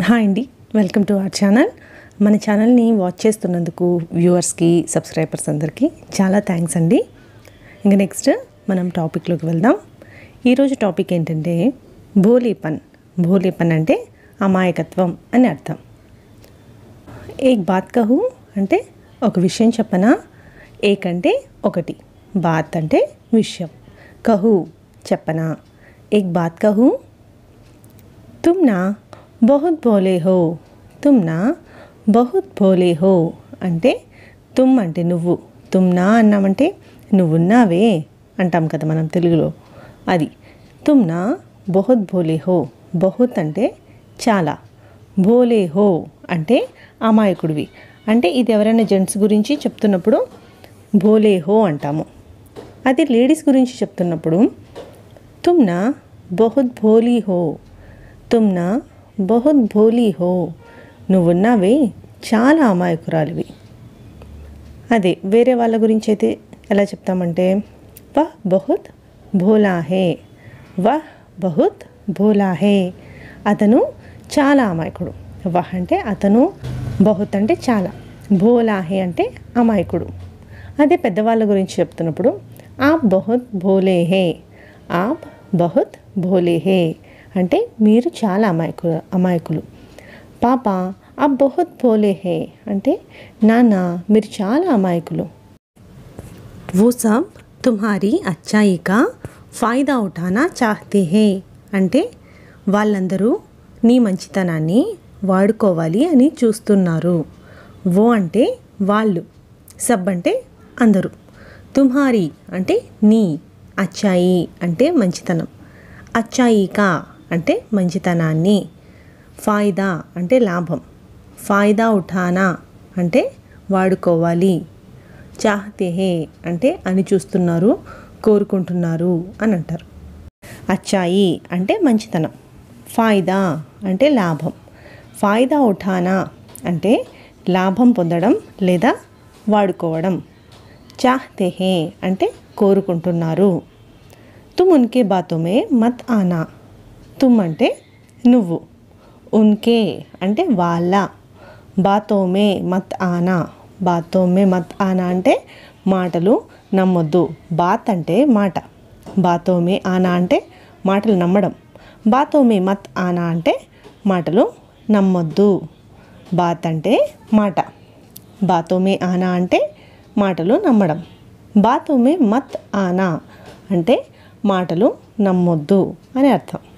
hi అండి welcome to our channel మన ఛానల్ని వాచ్ చేస్తున్నందుకు వ్యూవర్స్కి సబ్స్క్రైబర్స్ అందరికీ చాలా థ్యాంక్స్ అండి ఇంకా నెక్స్ట్ మనం టాపిక్లోకి వెళ్దాం ఈరోజు టాపిక్ ఏంటంటే భోలీపన్ భోలీపన్ అంటే అమాయకత్వం అని అర్థం ఏక్ బాత్ కహు అంటే ఒక విషయం చెప్పనా ఏక్ అంటే ఒకటి బాత్ అంటే విషయం కహు చెప్పనా ఏక్ బాత్ కహు तुम ना बहुत భోలే హో తుమ్ నా బహుత్ భోలే హో అంటే తుమ్ అంటే నువ్వు తుమ్ నా అన్నామంటే నువ్వున్నావే అంటాం కదా మనం తెలుగులో అది తుమ్ నా బహుత్ భోలే హో బహుత్ అంటే చాలా భోలే హో అంటే అమాయకుడివి అంటే ఇది ఎవరైనా జెంట్స్ గురించి చెప్తున్నప్పుడు భోలే హో అంటాము అది లేడీస్ గురించి చెప్తున్నప్పుడు तुम ना बहुत भोली हो तुम ना बहुत భోలీ హో నువ్వున్నావే చాలా అమాయకురాలివి అదే వేరే వాళ్ళ గురించి అయితే ఎలా చెప్తామంటే వహ్ బహుత్ భోలా హే వహ్ బహుత్ భోలా హే అతను చాలా అమాయకుడు వహ్ అంటే అతను బహుత్ అంటే చాలా భోలా హే అంటే అమాయకుడు అదే పెద్దవాళ్ళ గురించి చెప్తున్నప్పుడు ఆప్ బహుత్ భోలే హే ఆప్ బహుత్ భోలే హే అంటే మీరు చాలా అమాయకులు అమాయకులు పాప ఆప్ బహుత్ భోలే హే అంటే నాన్న మీరు చాలా అమాయకులు वो सब तुम्हारी अच्छाई का ఫాయిదా ఉఠానా చాహతే హే అంటే వాళ్ళందరూ నీ మంచితనాన్ని వాడుకోవాలి అని చూస్తున్నారు ఓ అంటే వాళ్ళు సబ్ అంటే అందరూ తుమ్హారీ అంటే నీ అచ్చాయి అంటే మంచితనం అచ్చాయి కా అంటే మంచితనాన్ని ఫాయిదా అంటే లాభం ఫాయిదా ఉఠానా అంటే వాడుకోవాలి చాహతే హే అంటే అని చూస్తున్నారు కోరుకుంటున్నారు అని అంటారు అచ్చాయి అంటే మంచితనం ఫాయిదా అంటే లాభం ఫాయిదా ఉఠానా అంటే లాభం పొందడం లేదా వాడుకోవడం చాహతే హే అంటే కోరుకుంటున్నారు తుమ్ ఉన్కే బాతోమే మత్ ఆనా తుమ్ అంటే నువ్వు ఉన్కే అంటే వాళ్ళ బాతోమే మత్ ఆనా బాతోమే మత్ ఆనా అంటే మాటలు నమ్మొద్దు బాత్ అంటే మాట బాతోమే ఆనా అంటే మాటలు నమ్మడం బాతోమే మత్ ఆనా అంటే మాటలు నమ్మొద్దు బాత్ అంటే మాట బాతోమే ఆనా అంటే మాటలు నమ్మడం బాతోమే మత్ ఆనా అంటే మాటలు నమ్మొద్దు అని అర్థం